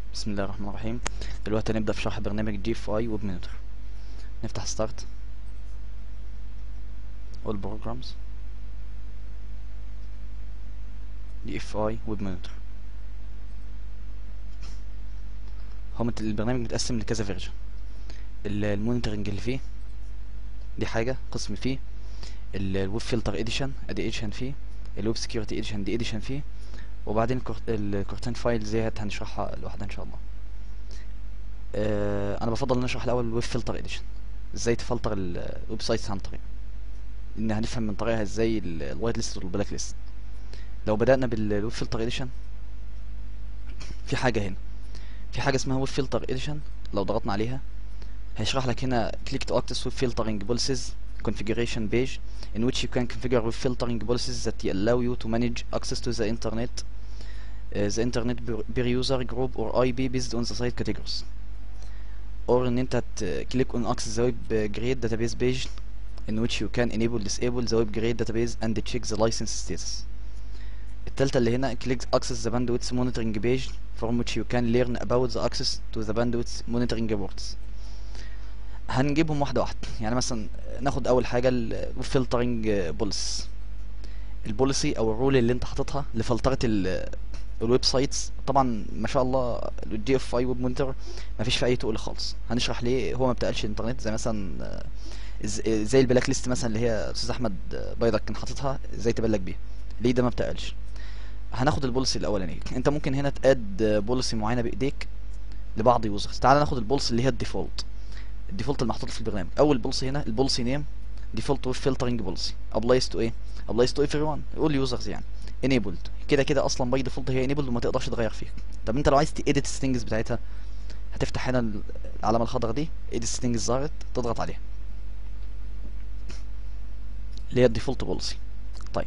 بسم الله الرحمن الرحيم دلوقتي هنبدأ في شرح برنامج جي اف اي ويب مونيتور نفتح ستارت all programs جي اف اي ويب مونيتور هو مت- البرنامج متقسم لكذا فيرجن المونيتورنج اللي فيه دي حاجة قسم فيه ال- الويب فلتر اديشن ادي اديشن فيه الويب سكيورتي اديشن دي اديشن فيه وبعدين الكورت- الكورتين فايل ديت هنشرحها لوحدها ان شاء الله آه انا بفضل ان اشرح الاول الويب فلتر اديشن ازاي تفلتر الويب سايتس عن طريق ان هنفهم من طريقها ازاي ال- الوايت ليست والبلاك ليست لو بدأنا بالويب فلتر اديشن في حاجة هنا في حاجة اسمها ويب فلتر اديشن لو ضغطنا عليها هيشرح لك هنا click to access web filtering policies configuration page in which you can configure web filtering policies that allow you to manage access to the internet uh, the internet per per user group or IP based on the site categories or ان انت ت- click on access the web grade database page in which you can enable disable the web grade database and check the license status التالتة اللي هنا click access the bandwidth monitoring page from which you can learn about the access to the bandwidth monitoring reports هنجيبهم واحدة واحدة يعني مثلا ناخد أول حاجة الويب فلترنج بوليس البوليسي أو الرول اللي أنت حاططها لفلترة ال- الويب سايتس طبعا ما شاء الله الجي اف اي ويب مونيتور ما فيش فيه اي تقل خالص هنشرح ليه هو ما بتقلش الانترنت زي مثلا آه، إز- زي البلاك ليست مثلا اللي هي استاذ احمد بيضك كان حاططها ازاي تبلغ بيها ليه ده ما بتقلش هناخد البوليسي الاولانيه انت ممكن هنا تاد بوليسي معينه بايديك لبعض يوزرز تعال ناخد البوليسي اللي هي الديفولت الديفولت المحطوط في البرنامج اول بوليسي هنا البوليسي نيم ديفولت ويب فلترنج بوليسي ابلايز تو ايه ابلايز تو ايفري ون اول يوزرز يعني enabled كده كده اصلا باي ديفولت هي enabled وما تقدرش تغير فيها طب انت لو عايز تedit الستنجز بتاعتها هتفتح هنا ال- العلامه الخضراء دي edit ستنجز ظهرت تضغط عليها اللي هي الديفولت بوليسي طيب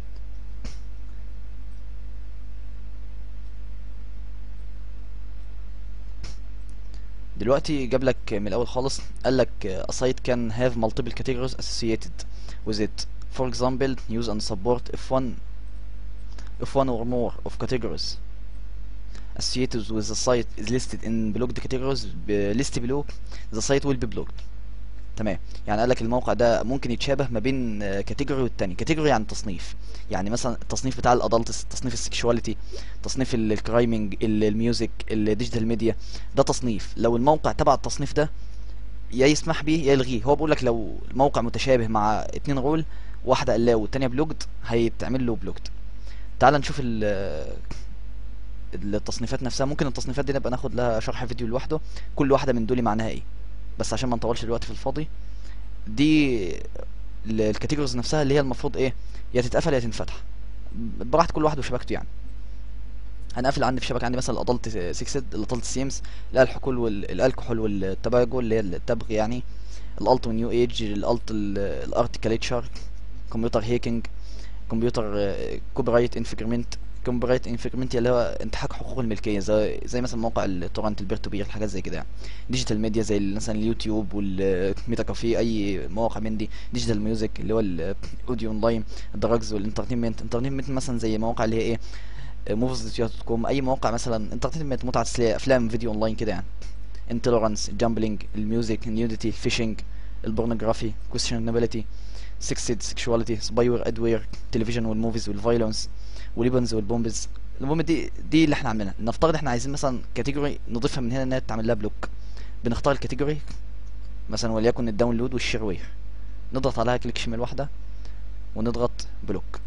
دلوقتي جاب لك من الاول خالص قال لك uh, a site can have multiple categories associated with it for example use and support if one if one or more of categories associated with the site is listed in blocked categories ب- list below the site will be blocked تمام يعني قال لك الموقع ده ممكن يتشابه ما بين كاتيجوري والتاني كاتيجوري يعني تصنيف يعني مثلا التصنيف بتاع الادلتس تصنيف السكشواليتي تصنيف ال- الكرايمنج ال- الميوزك الديجيتال ميديا ده تصنيف لو الموقع تبع التصنيف ده يا يسمح بيه يا يلغيه هو بيقول لك لو الموقع متشابه مع اتنين رول واحده الاو والتانيه بلوجد هيتعمل له بلوجد تعال نشوف ال- التصنيفات نفسها ممكن التصنيفات دي نبقى ناخد لها شرح فيديو لوحده كل واحده من دول معناها ايه بس عشان ما نطولش الوقت في الفاضي دي ال- الكاتيجوريز نفسها اللي هي المفروض ايه يا تتقفل يا تنفتح براحة كل واحد وشبكته يعني هنقفل عندي في شبكه عندي مثلا الادلت سيكسد الادلت سيمز الكحول والالكحول والتباجو اللي هي التبغ يعني الالت ونيو ايج الالت الارتكليتشر كمبيوتر هيكينج كمبيوتر كوبرايت انفجرمنت كوبرايت انفجرمنت اللي هو انتهاك حقوق الملكيه زي زي مثلا موقع التورنت البير تو بير حاجات زي كده يعني ديجيتال ميديا زي ال- مثلا اليوتيوب والميتا كافيه اي مواقع من دي ديجيتال ميوزك اللي هو الاوديو اونلاين الدراجز والانترتينمنت انترتينمنت مثلا زي مواقع اللي هي ايه موفيز دوت كوم اي موقع مثلا انترتينمنت متعه تسليه افلام فيديو اونلاين كده يعني انتولرانس جامبلينج الميوزك النيوديتي الفيشنج البورنوجرافي كويشنابيلتي سكسد سكشواليتي سبايوير ادوير تلفزيون والموفيز والفايلنس والويبنز والبومبز المهم دي دي اللي احنا عاملينها نفترض احنا عايزين مثلا كاتيجوري نضيفها من هنا انها تعمل لها بلوك بنختار الكاتيجوري مثلا وليكن الداونلود والشيروير نضغط عليها كليك شمال واحده ونضغط بلوك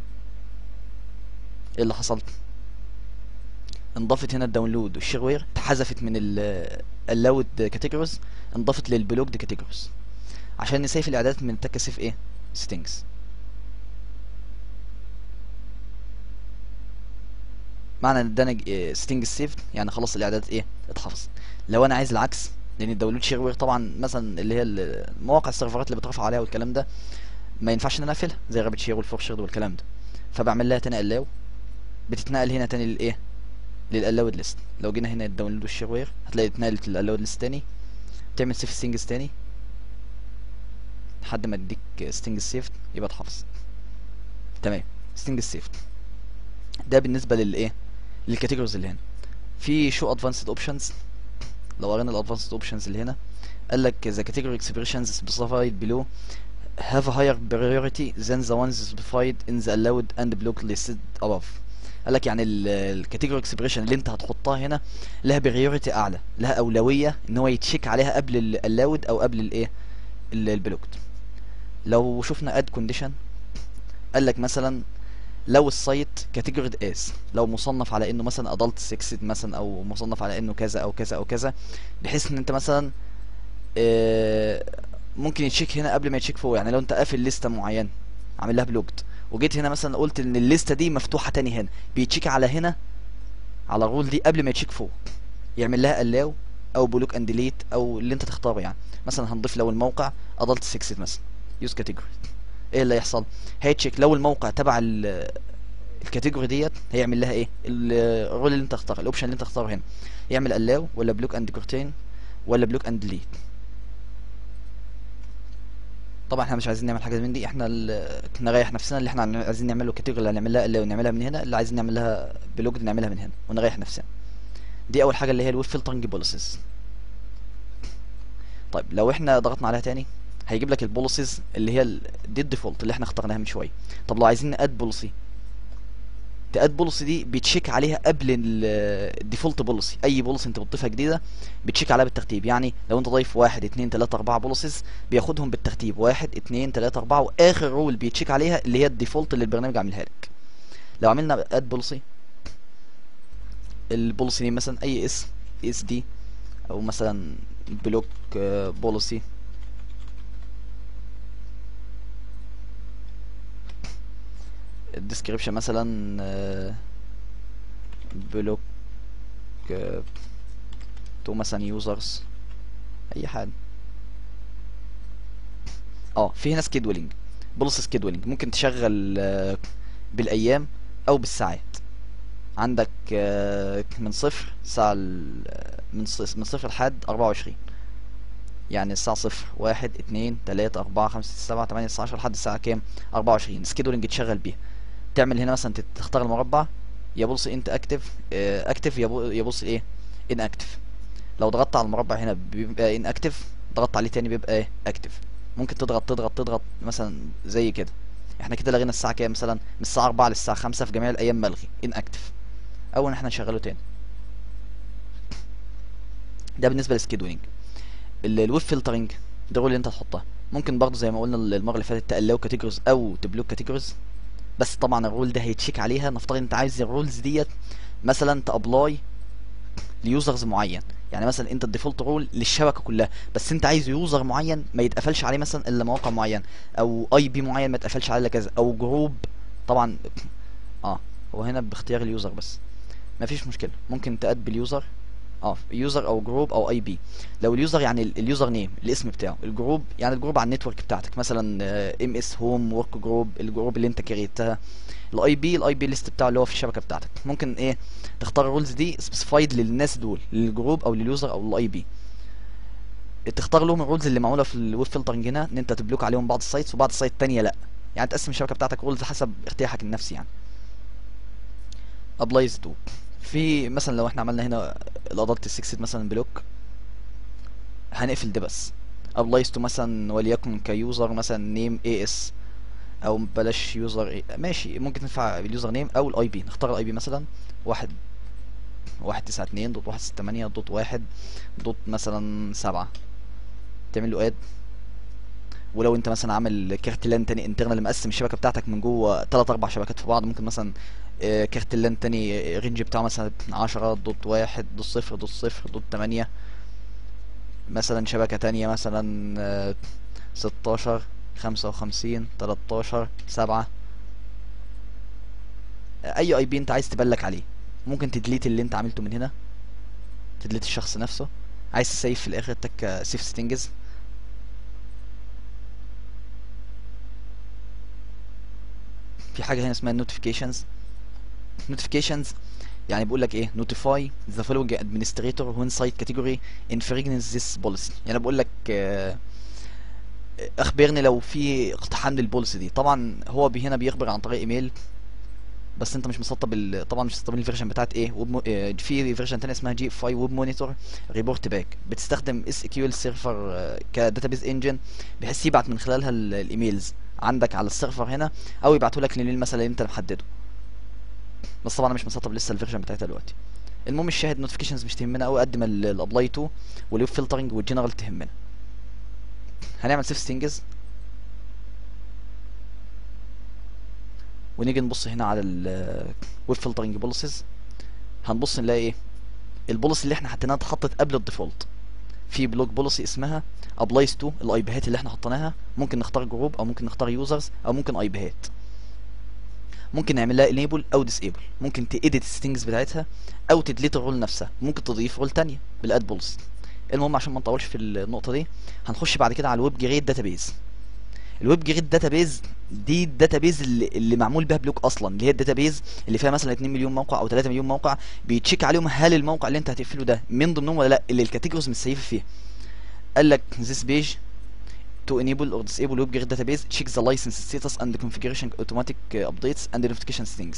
ايه اللي حصل انضافت هنا الداونلود والشيروير اتحذفت من اللاود كاتيجوريز انضافت للبلوكد كاتيجوريز عشان نسيف الاعدادات من تكثيف ايه ستينجز معنى ان ادانا ستينج سيف يعني خلاص الاعدادات ايه اتحفظت لو انا عايز العكس لان الداونلود شيروير طبعا مثلا اللي هي المواقع السيرفرات اللي بترفع عليها والكلام ده ما ينفعش ان انا اقفلها زي رابط شير والفورشرد والكلام ده فبعمل لها تاني الاو بتتنقل هنا تاني للايه للالاود ليست لو جينا هنا الداونلود والشيروير هتلاقي اتنقلت للالاود ليست تاني تعمل سيف ستينجز تاني لحد ما تديك ستينج سيفت يبقى اتحفظ تمام ستينج سيفت ده بالنسبه للايه للكاتيجوريز اللي هنا في شو ادفانسد اوبشنز لو قرينا الادفانسد اوبشنز اللي هنا قال لك the category expressions specified below have a higher priority than the ones specified in the allowed and blocked listed above قال لك يعني الكاتيجوري اكسبريشن اللي انت هتحطها هنا لها بريوريتي اعلى لها اولويه ان هو يتشيك عليها قبل الالاود او قبل الايه البلوكت لو شفنا اد كونديشن قال لك مثلا لو السايت كاتيجوري اس لو مصنف على انه مثلا ادلت سكسد مثلا او مصنف على انه كذا او كذا او كذا بحيث ان انت مثلا آه، ممكن يتشيك هنا قبل ما يتشيك فوق يعني لو انت قافل لستة معينة عامل لها بلوكت وجيت هنا مثلا قلت ان الليسته دي مفتوحه تاني هنا بيتشيك على هنا على الرول دي قبل ما يتشيك فوق يعمل لها الاو او بلوك اند ديليت او اللي انت تختاره يعني مثلا هنضيف لو الموقع ادلت سكسد مثلا يوز كاتيجوري ايه اللي هيحصل هيتشيك لو الموقع تبع ال- الكاتيجوري ديت هيعمل لها ايه ال- الرول اللي انت اختاره الاوبشن اللي انت اختاره هنا يعمل الاو ولا بلوك اند كورتين ولا بلوك اند ديليت طبعا احنا مش عايزين نعمل حاجه من دي احنا ال- نريح نفسنا اللي احنا عايزين نعمله الكاتيجوري اللي هنعملها اللي نعملها من هنا اللي عايزين نعمل لها بلوج نعملها من هنا ونريح نفسنا دي اول حاجه اللي هي الويب فلترنج بوليسز طيب لو احنا ضغطنا عليها تاني هيجيب لك البوليسز اللي هي ال- دي الديفولت اللي احنا اخترناها من شويه طب لو عايزين ناد بوليسي تاد بوليسي دي بيتشيك عليها قبل الديفولت بوليسي اي بوليسي انت بتضيفها جديده بتشيك عليها بالترتيب يعني لو انت ضايف واحد اتنين تلاته اربعه بوليسز بياخدهم بالترتيب واحد اتنين تلاته اربعه واخر رول بيتشيك عليها اللي هي الديفولت اللي البرنامج عاملها لك لو عملنا اد بوليسي البوليسي نيم مثلا اي اس اس دي او مثلا بلوك بوليسي الديسكريبشن مثلا بلوك تو مثلا يوزرز اي حاجه اه في هنا سكيدولينج بولس سكيدولينج ممكن تشغل آه، بالايام او بالساعات عندك آه، من صفر ساعة ال- آه، من ص- من صفر لحد أربعة وعشرين يعني الساعة صفر واحد اتنين تلاتة أربعة خمسة ستة سبعة تمانية تسعة عشر لحد الساعة كام؟ أربعة وعشرين سكيدولينج تشغل بيها تعمل هنا مثلا تت- تختار المربع يبص انت اكتف اكتف يبص ايه ان اكتف لو ضغطت على المربع هنا بيبقى ان اكتف ضغطت عليه تاني بيبقى ايه اكتف ممكن تضغط تضغط تضغط مثلا زي كده احنا كده لغينا الساعة كام مثلا من الساعة 4 للساعة 5 في جميع الايام ملغي ان اكتف او ان احنا نشغله تاني ده بالنسبة للسكيدولينج الويب فلترنج ده الرول اللي انت هتحطها ممكن برضه زي ما قلنا المرة اللي فاتت تقلو كاتيجوريز او تبلوك كاتيجوريز بس طبعا الرول ده هيتشيك عليها نفترض انت عايز الرولز ديت مثلا تابلاي ليوزرز معين يعني مثلا انت الديفولت رول للشبكه كلها بس انت عايز يوزر معين ما يتقفلش عليه مثلا الا مواقع معين او اي بي معين ما يتقفلش عليه الا كذا او جروب طبعا اه هو هنا باختيار اليوزر بس ما فيش مشكله ممكن تاد باليوزر اه يوزر او جروب او اي بي لو اليوزر يعني ال- اليوزر نيم الاسم بتاعه الجروب يعني الجروب على النتورك بتاعتك مثلا ام اس هوم ورك جروب الجروب اللي انت كريتها الاي بي الاي بي ليست بتاعه اللي هو في الشبكه بتاعتك ممكن ايه تختار الرولز دي سبيسيفايد للناس دول للجروب او لليوزر او للاي بي تختار لهم الرولز اللي معموله في الويب فلترنج هنا ان انت تبلوك عليهم بعض السايتس وبعض السايت التانية لا يعني تقسم الشبكه بتاعتك رولز حسب ارتياحك النفسي يعني ابلايز تو في مثلا لو احنا عملنا هنا الادلت سكسد مثلا بلوك هنقفل ده بس ابلايز تو مثلا وليكن كيوزر مثلا نيم اي اس او بلاش يوزر ايه ماشي ممكن تنفع باليوزر نيم او الاي بي نختار الاي بي مثلا واحد واحد تسعة اتنين دوت واحد ستة تمانية دوت واحد دوت مثلا سبعة تعمل له اد ولو انت مثلا عامل كارت لان تاني انترنال مقسم الشبكه بتاعتك من جوه تلات اربع شبكات في بعض ممكن مثلا آه، كارت اللان تاني رينج بتاعه مثلا عشرة دوت واحد دوت صفر دوت صفر دوت تمانية مثلا شبكة تانية مثلا آه، ستاشر خمسة وخمسين تلاتاشر سبعة اي اي بي انت عايز تبلك عليه ممكن تدليت اللي انت عملته من هنا تدليت الشخص نفسه عايز تسيف في الاخر تك سيف ستنجز في حاجه هنا اسمها نوتيفيكيشنز نوتيفيكيشنز يعني بيقول لك ايه نوتيفاي ذا فولوينج ادمنستريتور وين سايت كاتيجوري انفريجنس ذيس بوليسي يعني بقول لك آه، اخبرني لو في اقتحام للبوليسي دي طبعا هو بي هنا بيخبر عن طريق ايميل بس انت مش مسطب ال... طبعا مش مسطبين الفيرجن بتاعت ايه ويب مو... اه في فيرجن تانية اسمها جي اف اي ويب مونيتور ريبورت باك بتستخدم اس كيو ال سيرفر كداتابيز انجن بحيث يبعت من خلالها ال- الايميلز عندك على السيرفر هنا او يبعتوا لك للميل مثلا اللي انت محدده بس طبعا انا مش مسطب لسه الفيرجن بتاعتها دلوقتي المهم الشاهد نوتيفيكيشنز مش تهمنا قوي قد ما الابلاي تو والويب فلترنج والجنرال تهمنا هنعمل سيف ستينجز ونيجي نبص هنا على الويب فلترنج بوليسز هنبص نلاقي ايه البوليسي اللي احنا حطيناها اتحطت قبل الديفولت في بلوك بوليسي اسمها ابلايز تو الاي بيهات اللي احنا حطيناها ممكن نختار جروب او ممكن نختار يوزرز او ممكن اي بيهات ممكن نعمل لها انيبل او ديسيبل ممكن تيديت الستنجز بتاعتها او تدليت الرول نفسها ممكن تضيف رول تانية بالاد بوليسي المهم عشان ما نطولش في النقطه دي هنخش بعد كده على الويب جريد داتابيز الويب جريد داتابيز دي الداتابيز اللي, اللي معمول بيها بلوك اصلا اللي هي الداتابيز اللي فيها مثلا 2 مليون موقع او 3 مليون موقع بيتشيك عليهم هل الموقع اللي انت هتقفله ده من ضمنهم ولا لا اللي الكاتيجوريز متسيفه فيها قال لك this page to enable or disable web grid database check the license status and configuration automatic uh, updates and notification settings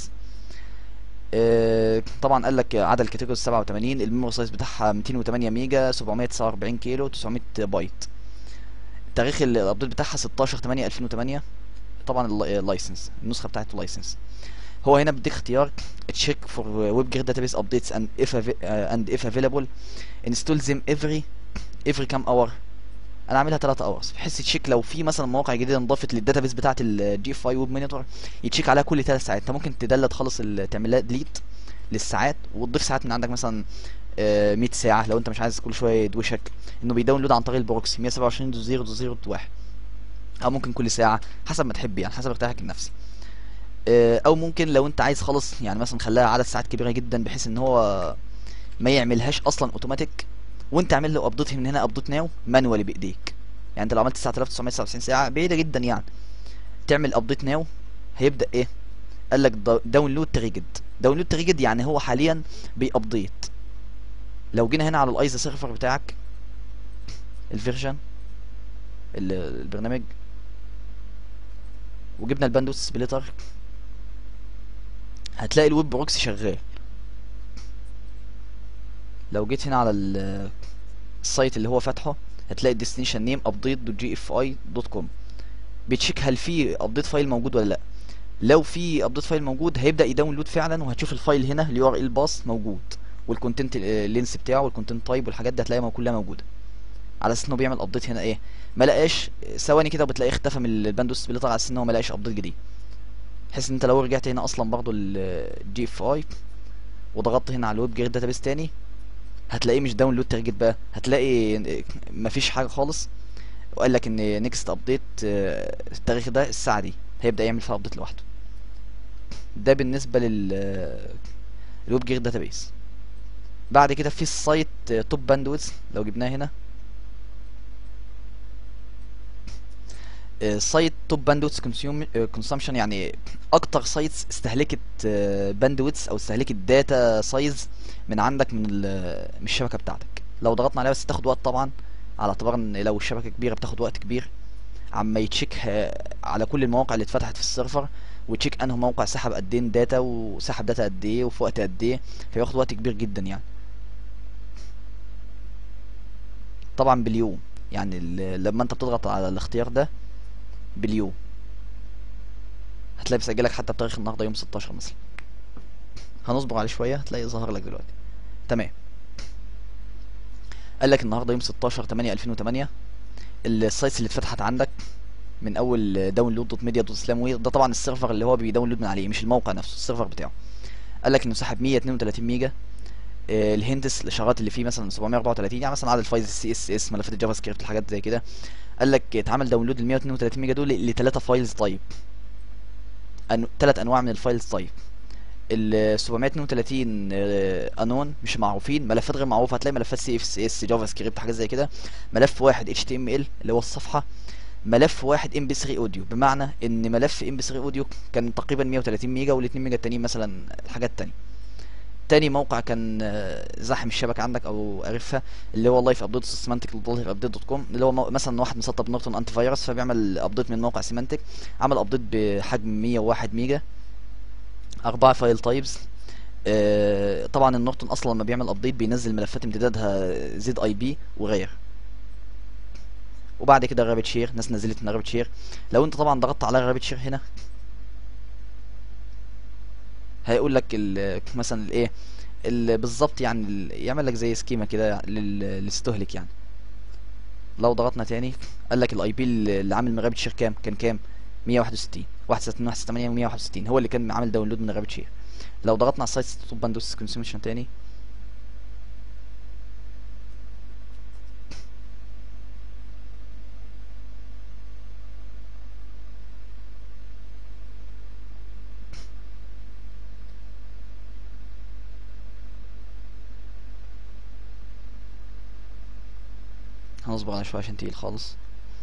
آه، طبعا قال لك عدد الكاتيجوريز 87 الميموري سايز بتاعها 208 ميجا 749 كيلو 900 بايت تاريخ ال- الابديت بتاعها 16 8 2008 طبعا اللايسنس النسخه بتاعت اللايسنس هو هنا بيديك اختيار تشيك فور ويب جريد داتابيس ابديتس اند اف اند اف افيلابل انستول ذيم افري افري كام اور انا عاملها 3 اورز بحيث تشيك لو في مثلا مواقع جديده انضافت للداتابيس بتاعت الجي اف اي ويب مونيتور يتشيك عليها كل 3 ساعات انت ممكن تدلت خالص ال- تعمل لها ديليت للساعات وتضيف ساعات من عندك مثلا آه، 100 ساعه لو انت مش عايز كل شويه يدوشك انه بيداونلود عن طريق البروكسي 127.0.0.1 او ممكن كل ساعه حسب ما تحب يعني حسب ارتياحك النفسي آه، او ممكن لو انت عايز خالص يعني مثلا خلاها عدد ساعات كبيره جدا بحيث ان هو ما يعملهاش اصلا اوتوماتيك وانت عامل له ابديت من هنا ابديت ناو مانوالي بايديك يعني انت لو عملت 9999 ساعه بعيده جدا يعني تعمل ابديت ناو هيبدا ايه قال لك داونلود تريجد داونلود تريجد يعني هو حاليا بيابديت لو جينا هنا على الايزا سيرفر بتاعك الفيرجن ال- البرنامج وجبنا الباندوث سبليتر هتلاقي الويب بروكسي شغال لو جيت هنا على ال- السايت اللي هو فاتحه هتلاقي الديستنيشن نيم ابديت دوت جي اف اي دوت كوم بتشيك هل في ابديت فايل موجود ولا لا لو في ابديت فايل موجود هيبدا يداونلود فعلا وهتشوف الفايل هنا اليو ار ال باص موجود والكونتنت اللينس بتاعه والكونتنت تايب والحاجات دي هتلاقيها كلها موجوده على اساس انه بيعمل ابديت هنا ايه ما لقاش ثواني كده وبتلاقيه اختفى من الباندوث سبليتر على اساس ان هو ما لقاش ابديت جديد بحيث ان انت لو رجعت هنا اصلا برضو الجي اف اي وضغطت هنا على الويب جريد داتابيس تاني هتلاقيه مش داونلود تارجت بقى هتلاقي مفيش حاجه خالص وقال لك ان نيكست ابديت التاريخ ده الساعه دي هيبدا يعمل فيها ابديت لوحده ده بالنسبه لل الويب جريد داتابيس بعد كده في السايت توب باندويث لو جبناه هنا سايت توب باندويث كونسومشن يعني اكتر سايتس استهلكت باندويث او استهلكت داتا سايز من عندك من ال- من الشبكه بتاعتك لو ضغطنا عليها بس تاخد وقت طبعا على اعتبار ان لو الشبكه كبيره بتاخد وقت كبير عما يتشيك ه- على كل المواقع اللي اتفتحت في السيرفر وتشيك انه موقع سحب قد ايه داتا وسحب داتا قد ايه وفي وقت قد ايه فياخد وقت كبير جدا يعني طبعا باليوم يعني ال- لما انت بتضغط على الاختيار ده باليوم هتلاقي بيسجلك حتى بتاريخ النهارده يوم 16 مثلا هنصبر عليه شويه هتلاقي ظهر لك دلوقتي تمام قال لك النهارده يوم 16 8 2008 السايتس اللي اتفتحت عندك من اول داونلود دوت ميديا دوت اسلام وير ده طبعا السيرفر اللي هو بيداونلود من عليه مش الموقع نفسه السيرفر بتاعه قال لك انه سحب 132 ميجا آه، الهندس الاشارات اللي فيه مثلا 734 يعني مثلا عدد الفايلز السي اس اس ملفات الجافا سكريبت الحاجات زي كده قال لك اتعمل داونلود ال 132 ميجا دول لثلاثه فايلز تايب أنو... ثلاث انواع من الفايلز تايب ال 732 انون مش معروفين ملفات غير معروفه هتلاقي ملفات سي اف سي اس جافا سكريبت حاجات زي كده ملف واحد اتش تي ام ال اللي هو الصفحه ملف واحد ام بي 3 اوديو بمعنى ان ملف ام بي 3 اوديو كان تقريبا 130 ميجا وال2 ميجا التانيين مثلا الحاجات التانية تاني موقع كان آه، زاحم الشبكه عندك او عارفها اللي هو لايف ابديت سيمانتك ابديت دوت كوم اللي هو مو- مثلا واحد مسطب نورتون انتي فيروس فبيعمل ابديت من موقع سيمانتك عمل ابديت بحجم 101 ميجا أربعة فايل تايبس آه، طبعا النورتون اصلا لما بيعمل ابديت بينزل ملفات امتدادها زد اي بي وغير وبعد كده الرابت شير ناس نزلت من الرابت شير لو انت طبعا ضغطت على الرابت شير هنا هيقول لك ال- مثلا الايه ال- بالظبط يعني ال- يعمل لك زي سكيما كده لل- للاستهلك يعني لو ضغطنا تاني قال لك الاي بي اللي عامل من رابت شير كام كان كام 161 168 161 هو اللي كان عامل داونلود من الرابت شير لو ضغطنا على السايت ستوب باندوس كونسيومشن تاني هنصبر على شويه عشان تقيل خالص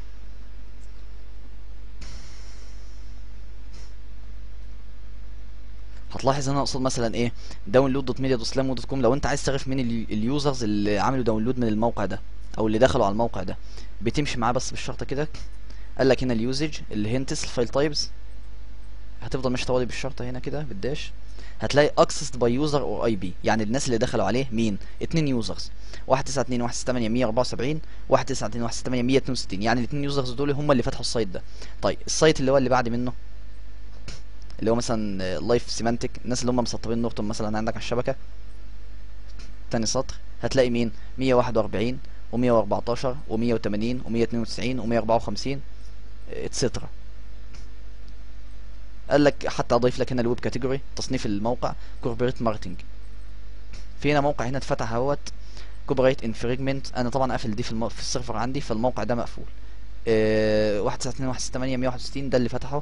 هتلاحظ هنا اقصد مثلا ايه داونلود دوت ميديا دوت سلام دوت كوم لو انت عايز تعرف مين ال- اليوزرز اللي عملوا داونلود من الموقع ده او اللي دخلوا على الموقع ده بتمشي معاه بس بالشرطه كده قال لك هنا اليوزج الهنتس الفايل تايبس هتفضل ماشي طوالي بالشرطه هنا كده بالداش هتلاقي accessed by user or IP يعني الناس اللي دخلوا عليه مين اتنين يوزرز 192 168 174 192 168 162 يعني الاتنين يوزرز دول هم اللي فتحوا السايت ده طيب السايت اللي هو اللي بعد منه اللي هو مثلا لايف سيمانتك الناس اللي هم مسطبين نورتون مثلا عندك على الشبكه تاني سطر هتلاقي مين 141 و114 و180 و192 و154 اتسترا قال لك حتى اضيف لك هنا الويب كاتيجوري تصنيف الموقع كوربريت ماركتنج في هنا موقع هنا اتفتح اهوت كوبريت انفريجمنت انا طبعا قافل دي في, المو... في السيرفر عندي فالموقع ده مقفول اه... 192 168 161 ده اللي فتحه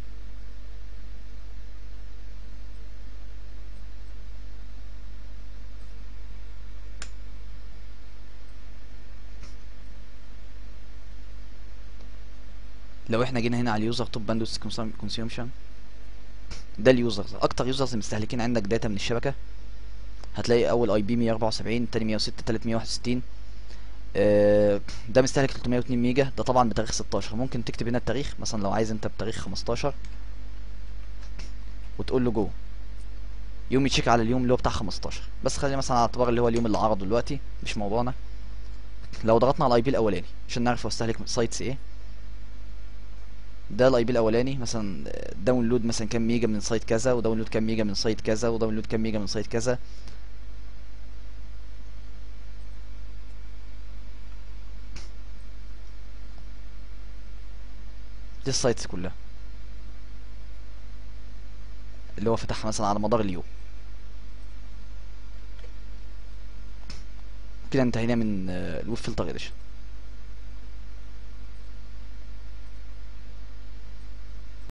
لو احنا جينا هنا على اليوزر توب باندوس كونسيومشن ده اليوزرز اكتر يوزرز مستهلكين عندك داتا من الشبكه هتلاقي اول اي بي 174 تاني 106 تالت 161 آه، ده مستهلك 302 ميجا ده طبعا بتاريخ 16 ممكن تكتب هنا التاريخ مثلا لو عايز انت بتاريخ 15 وتقول له جو يوم يتشيك على اليوم اللي هو بتاع 15 بس خلينا مثلا على اعتبار اللي هو اليوم اللي عرضه دلوقتي مش موضوعنا لو ضغطنا على الاي بي الاولاني عشان نعرف هو استهلك سايتس ايه ده الاي بي الاولاني مثلا داونلود مثلا كام ميجا من سايت كذا وداونلود كام ميجا من سايت كذا وداونلود كام ميجا من سايت كذا دي السايتس كلها اللي هو فتحها مثلا على مدار اليوم كده انتهينا من الويب فلتر اديشن